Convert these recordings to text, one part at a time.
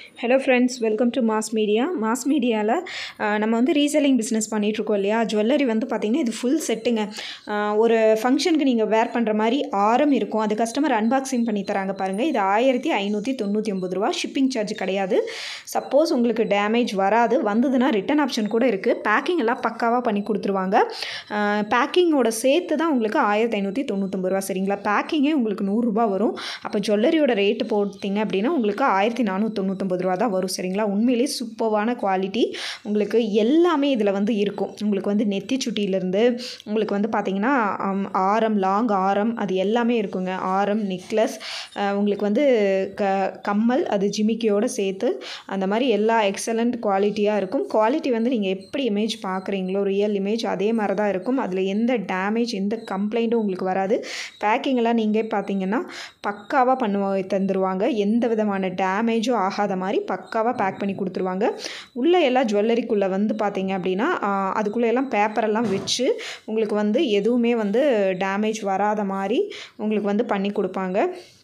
hello friends welcome to mass media மாஸ் மீடியாவில் நம்ம வந்து ரீசெல்லிங் பிஸ்னஸ் பண்ணிகிட்ருக்கோம் இல்லையா ஜுவல்லரி வந்து பார்த்திங்கன்னா இது ஃபுல் செட்டுங்க அஹ், ஒரு ஃபங்க்ஷனுக்கு நீங்கள் வேர் பண்ணுற மாதிரி ஆரம் இருக்கும் அது கஸ்டமர் அன்பாக்சிங் பண்ணி தராங்க பாருங்கள் இது ஆயிரத்தி ஐநூற்றி தொண்ணூற்றி ஒம்பது ரூபா ஷிப்பிங் சார்ஜ் கிடையாது சப்போஸ் உங்களுக்கு டேமேஜ் வராது வந்ததுன்னா ரிட்டன் ஆப்ஷன் கூட இருக்குது பேக்கிங் எல்லாம் பக்காவாக பண்ணி கொடுத்துருவாங்க பேக்கிங்கோட சேர்த்து தான் உங்களுக்கு ஆயிரத்தி ஐநூற்றி தொண்ணூத்தொம்பது ரூபா சரிங்களா பேக்கிங்கே உங்களுக்கு நூறுரூபா வரும் அப்போ ஜுவல்லரியோட ரேட்டு போட்டிங்க அப்படின்னா உங்களுக்கு ஆயிரத்தி நானூற்றி தொண்ணூத்தொம்பது ரூபா தான் வரும் சரிங்களா உண்மையிலேயே சூப்பர்வான குவாலிட்டி உங்களுக்கு எல்லாமே இதில் வந்து இருக்கும் உங்களுக்கு வந்து நெத்தி சுட்டியிலேருந்து உங்களுக்கு வந்து பார்த்தீங்கன்னா ஆம், ஆரம் லாங் ஆரம் அது எல்லாமே இருக்குங்க ஆரம் நெக்லஸ் உங்களுக்கு வந்து க கம்மல் அது ஜிமிக்கியோட சேர்த்து அந்த மாதிரி எல்லா எக்ஸலண்ட் குவாலிட்டியாக இருக்கும் குவாலிட்டி வந்து நீங்கள் எப்படி இமேஜ் பார்க்குறீங்களோ ரியல் இமேஜ் அதே மாதிரி தான் இருக்கும் அதில் எந்த டேமேஜ் எந்த கம்ப்ளைண்ட்டும் உங்களுக்கு வராது பேக்கிங்கெல்லாம் நீங்கள் பார்த்தீங்கன்னா பக்காவாக பண்ணுவா தந்துடுவாங்க எந்த விதமான டேமேஜும் ஆகாத மாதிரி பக்காவாக பேக் பண்ணி கொடுத்துருவாங்க உள்ளே எல்லாம் ஜுவல்லரிக்குள்ளே வந்து பார்த்தீங்க அப்படின்னா ஆஹ், அதுக்குள்ளே எல்லாம் பேப்பரெல்லாம் வச்சு உங்களுக்கு வந்து எதுவுமே வந்து டேமேஜ் வராத மாதிரி உங்களுக்கு வந்து பண்ணி கொடுப்பாங்க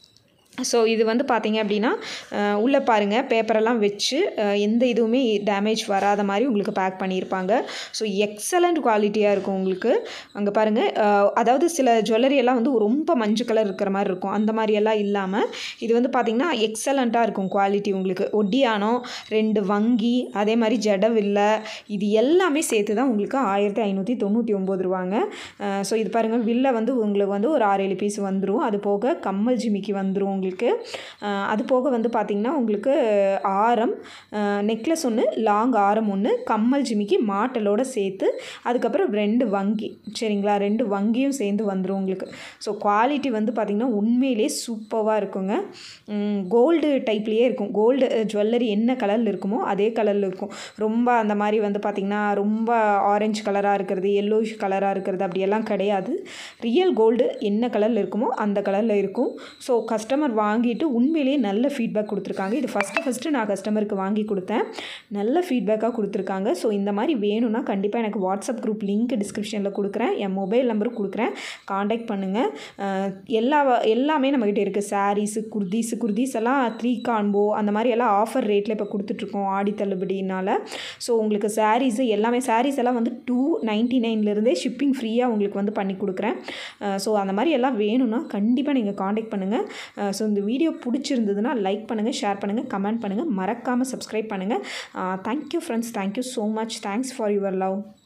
ஸோ இது வந்து பார்த்தீங்க அப்படின்னா அஹ், உள்ளே பாருங்கள் பேப்பரெல்லாம் வச்சு அஹ், எந்த இதுவுமே டேமேஜ் வராத மாதிரி உங்களுக்கு பேக் பண்ணியிருப்பாங்க ஸோ எக்ஸலண்ட் குவாலிட்டியாக இருக்கும் உங்களுக்கு அங்கே பாருங்கள் அஹ், அதாவது சில ஜுவல்லரி எல்லாம் வந்து ரொம்ப மஞ்சள் கலர் இருக்கிற மாதிரி இருக்கும் அந்த மாதிரி எல்லாம் இல்லாமல் இது வந்து பார்த்திங்கன்னா எக்ஸலண்ட்டாக இருக்கும் குவாலிட்டி உங்களுக்கு ஒட்டியானம் ரெண்டு வங்கி அதே மாதிரி ஜடவில்லை இது எல்லாமே சேர்த்து தான் உங்களுக்கு ஆயிரத்தி ஐநூற்றி தொண்ணூற்றி ஒம்பது ரூபாங்க ஸோ இது பாருங்கள் வில்ல வந்து உங்களுக்கு வந்து ஒரு ஆறு ஏழு பீஸ் வந்துடும் அது போக கம்மல் ஜிமிக்கி வந்துடும் உங்களுக்கு அஹ் அது போக வந்து பார்த்திங்கன்னா உங்களுக்கு ஆரம் நெக்லஸ் ஒன்று லாங் ஆரம் ஒன்று கம்மல் ஜிமிக்கி மாட்டலோட சேர்த்து அதுக்கப்புறம் ரெண்டு வங்கி சரிங்களா ரெண்டு வங்கியும் சேர்ந்து வந்துடும் உங்களுக்கு ஸோ குவாலிட்டி வந்து பார்த்திங்கன்னா உண்மையிலேயே சூப்பராக இருக்குங்க கோல்டு டைப்லேயே இருக்கும் கோல்டு ஜுவல்லரி என்ன கலரில் இருக்குமோ அதே கலரில் இருக்கும் ரொம்ப அந்த மாதிரி வந்து பார்த்திங்கன்னா ரொம்ப ஆரஞ்சு கலராக இருக்கிறது எல்லோஷ் கலராக இருக்கிறது அப்படியெல்லாம் கிடையாது ரியல் கோல்டு என்ன கலரில் இருக்குமோ அந்த கலரில் இருக்கும் ஸோ கஸ்டமர் வாங்கிட்டு உண்மையிலேயே நல்ல ஃபீட்பேக் கொடுத்துருக்காங்க இது ஃபஸ்ட்டு ஃபஸ்ட்டு நான் கஸ்டமருக்கு வாங்கி கொடுத்தேன் நல்ல ஃபீட்பேக்காக கொடுத்துருக்காங்க ஸோ இந்த மாதிரி வேணும்னா கண்டிப்பாக எனக்கு வாட்ஸ்அப் குரூப் லிங்க் டிஸ்கிரிப்ஷனில் கொடுக்குறேன் என் மொபைல் நம்பரும் கொடுக்குறேன் காண்டாக்ட் பண்ணுங்கள் அஹ் எல்லா வ- எல்லாமே நம்மக்கிட்ட இருக்குது சாரீஸு குர்தீஸு குர்தீஸ் எல்லாம் த்ரீ கான்போ அந்த மாதிரி எல்லாம் ஆஃபர் ரேட்டில் இப்போ கொடுத்துட்ருக்கோம் ஆடி தள்ளுபடினால ஸோ உங்களுக்கு சாரீஸு எல்லாமே சாரீஸ் எல்லாம் வந்து டூ நைன்ட்டி நைன்லேருந்தே ஷிப்பிங் ஃப்ரீயாக உங்களுக்கு வந்து பண்ணி கொடுக்குறேன் ஸோ அந்த மாதிரி எல்லாம் வேணும்னா கண்டிப்பாக நீங்கள் காண்டாக்ட் பண்ணுங்கள் ஸோ இந்த வீடியோ பிடிச்சிருந்ததுன்னா லைக் பண்ணுங்கள் ஷேர் பண்ணுங்கள் கமெண்ட் பண்ணுங்கள் மறக்காமல் சப்ஸ்கிரைப் பண்ணுங்கள் thank you friends thank you so much thanks for your love